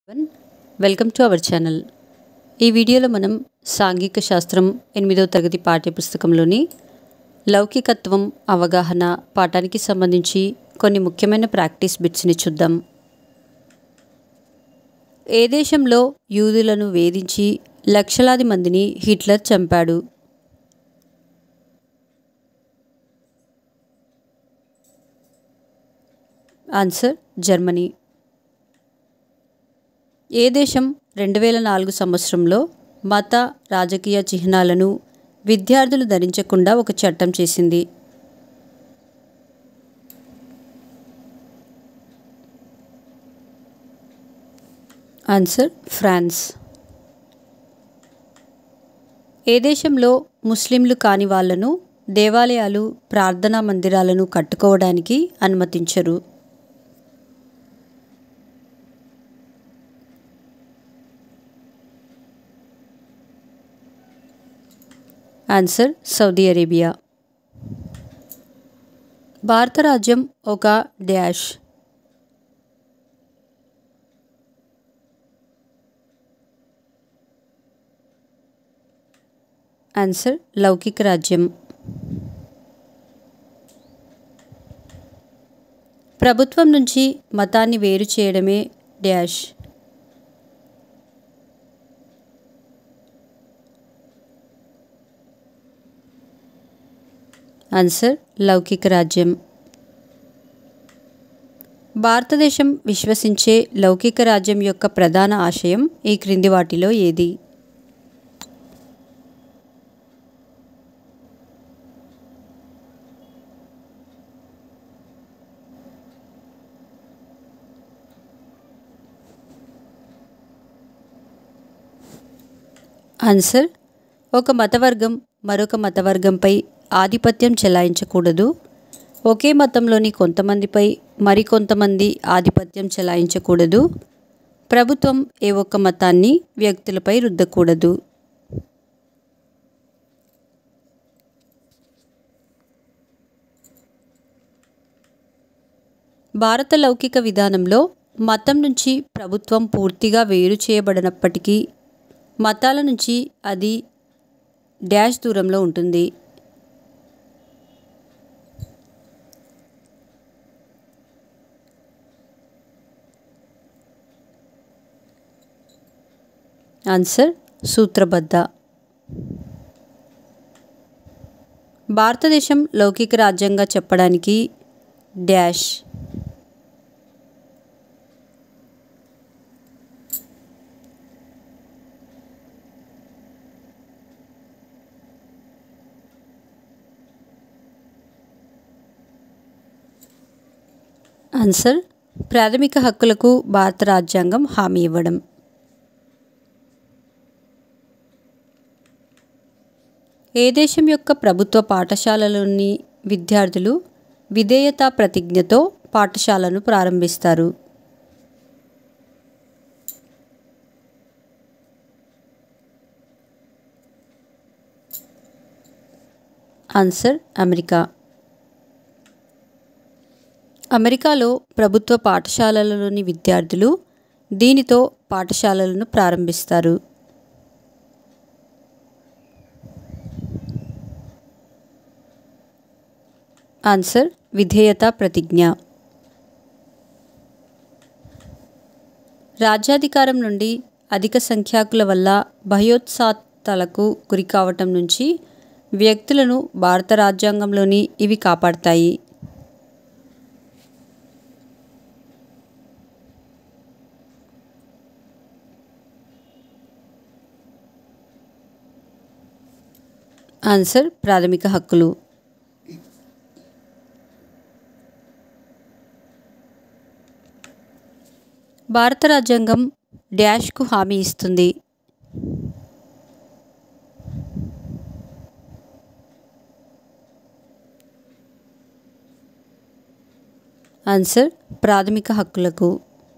one welcome to our channel ఈ వీడియోలో మనం సాంఘిక శాస్త్రం ఎనిమిదవ తరగతి పాఠ్యపుస్తకంలోని లౌకికత్వం అవగాహన పాఠానికి సంబంధించి కొన్ని ముఖ్యమైన ప్రాక్టీస్ బిట్స్ని చూద్దాం ఏ దేశంలో యూదులను వేధించి లక్షలాది మందిని హిట్లర్ చంపాడు ఆన్సర్ జర్మనీ ఏ దేశం రెండు వేల నాలుగు సంవత్సరంలో మత రాజకీయ చిహ్నాలను విద్యార్థులు ధరించకుండా ఒక చట్టం చేసింది ఆన్సర్ ఫ్రాన్స్ ఏ దేశంలో ముస్లింలు కాని వాళ్లను దేవాలయాలు ప్రార్థనా మందిరాలను కట్టుకోవడానికి అనుమతించరు ఆన్సర్ సౌదీ అరేబియా భారత రాజ్యం ఒక డ్యాష్ ఆన్సర్ లౌకిక రాజ్యం ప్రభుత్వం నుంచి మతాన్ని వేరు చేయడమే డ్యాష్ ఆన్సర్ లౌకిక రాజ్యం భారతదేశం విశ్వసించే లౌకిక రాజ్యం యొక్క ప్రధాన ఆశయం ఈ క్రింది వాటిలో ఏది ఆన్సర్ ఒక మతవర్గం మరొక మతవర్గంపై ఆధిపత్యం చెలాయించకూడదు ఒకే మతంలోని కొంతమందిపై మరికొంతమంది ఆధిపత్యం చెలాయించకూడదు ప్రభుత్వం ఏ ఒక్క మతాన్ని వ్యక్తులపై రుద్దకూడదు భారత లౌకిక విధానంలో మతం నుంచి ప్రభుత్వం పూర్తిగా వేరు చేయబడినప్పటికీ మతాల నుంచి అది డ్యాష్ దూరంలో ఉంటుంది ఆన్సర్ సూత్రబద్ధ భారతదేశం లౌకిక రాజ్యంగా చెప్పడానికి డ్యాష్ ఆన్సర్ ప్రాథమిక హక్కులకు భారత రాజ్యాంగం హామీ ఇవ్వడం ఏ దేశం యొక్క ప్రభుత్వ పాఠశాలలోని విద్యార్థులు విధేయత ప్రతిజ్ఞతో పాఠశాలను ప్రారంభిస్తారు ఆన్సర్ అమెరికా అమెరికాలో ప్రభుత్వ పాఠశాలలలోని విద్యార్థులు దీనితో పాఠశాలలను ప్రారంభిస్తారు ఆన్సర్ విధేయత ప్రతిజ్ఞ రాజ్యాధికారం నుండి అధిక సంఖ్యాకుల వల్ల భయోత్సాతాలకు గురికావటం నుంచి వ్యక్తులను భారత రాజ్యాంగంలోని ఇవి కాపాడతాయి ఆన్సర్ ప్రాథమిక హక్కులు భారత రాజ్యాంగం డ్యాష్కు హామీ ఇస్తుంది ఆన్సర్ ప్రాథమిక హక్కులకు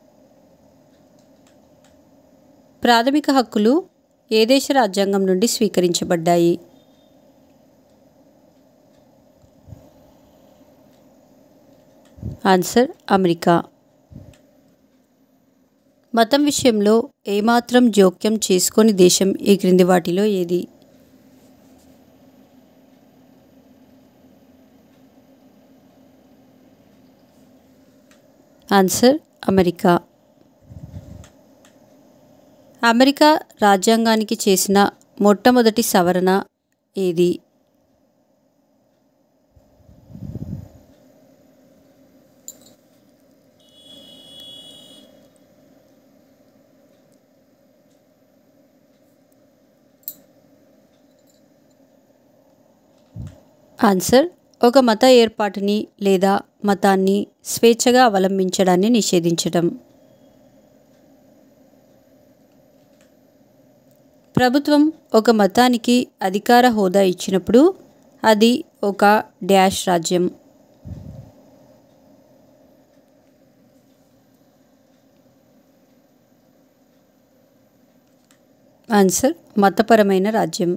ప్రాథమిక హక్కులు ఏ దేశ రాజ్యాంగం నుండి స్వీకరించబడ్డాయి ఆన్సర్ అమెరికా మతం విషయంలో ఏమాత్రం జోక్యం చేసుకోని దేశం ఈ క్రింది వాటిలో ఏది ఆన్సర్ అమెరికా అమెరికా రాజ్యాంగానికి చేసిన మొట్టమొదటి సవరణ ఏది ఆన్సర్ ఒక మత ఏర్పాటుని లేదా మతాన్ని స్వేచ్ఛగా అవలంబించడాన్ని నిషేధించడం ప్రభుత్వం ఒక మతానికి అధికార హోదా ఇచ్చినప్పుడు అది ఒక డ్యాష్ రాజ్యం ఆన్సర్ మతపరమైన రాజ్యం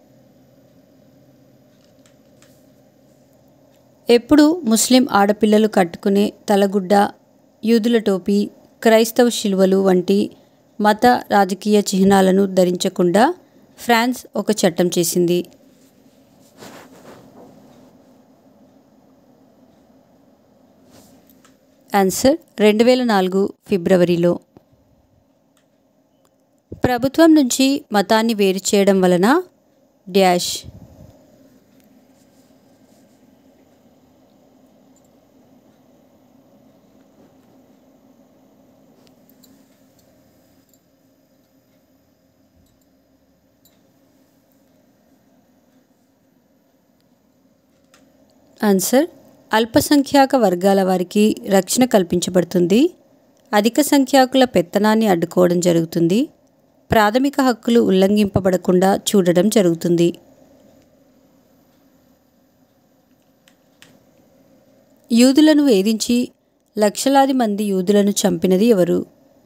ఎప్పుడు ముస్లిం ఆడపిల్లలు కట్టుకునే తలగుడ్డ యూదుల టోపీ క్రైస్తవ శిలువలు వంటి మత రాజకీయ చిహ్నాలను ధరించకుండా ఫ్రాన్స్ ఒక చట్టం చేసింది ఆన్సర్ రెండు వేల నాలుగు ఫిబ్రవరిలో ప్రభుత్వం నుంచి మతాన్ని వేరు చేయడం వలన డ్యాష్ ఆన్సర్ అల్పసంఖ్యాక వర్గాల వారికి రక్షణ కల్పించబడుతుంది అధిక సంఖ్యాకుల పెత్తనాన్ని అడ్డుకోవడం జరుగుతుంది ప్రాథమిక హక్కులు ఉల్లంఘింపబడకుండా చూడడం జరుగుతుంది యూదులను వేధించి లక్షలాది మంది యూదులను చంపినది ఎవరు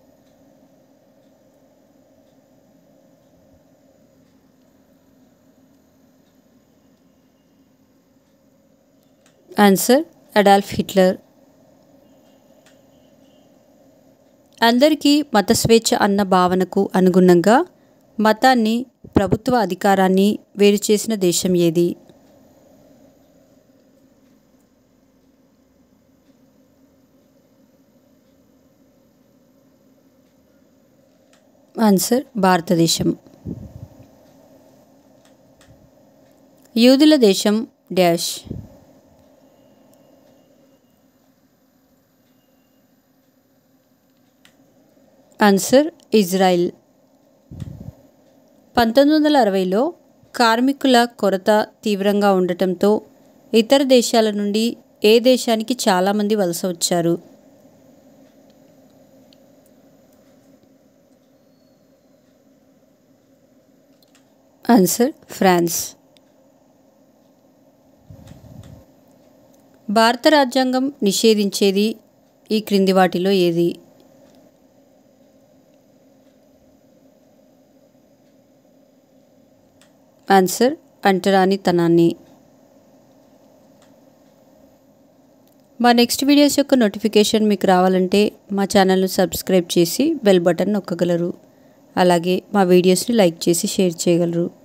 ఆన్సర్ అడాల్ఫ్ హిట్లర్ అందరికీ మత స్వేచ్ఛ అన్న భావనకు అనుగుణంగా మతాన్ని ప్రభుత్వ అధికారాన్ని వేరు చేసిన దేశం ఏది ఆన్సర్ భారతదేశం యూదుల దేశం డాష్ ఆన్సర్ ఇజ్రాయిల్ పంతొమ్మిది వందల అరవైలో కార్మికుల కొరత తీవ్రంగా ఉండటంతో ఇతర దేశాల నుండి ఏ దేశానికి చాలామంది వలస వచ్చారు ఆన్సర్ ఫ్రాన్స్ భారత రాజ్యాంగం నిషేధించేది ఈ క్రింది వాటిలో ఏది ఆన్సర్ అంటరానితనాన్ని మా నెక్స్ట్ వీడియోస్ యొక్క నోటిఫికేషన్ మీకు రావాలంటే మా ఛానల్ను సబ్స్క్రైబ్ చేసి బెల్ బటన్ నొక్కగలరు అలాగే మా వీడియోస్ని లైక్ చేసి షేర్ చేయగలరు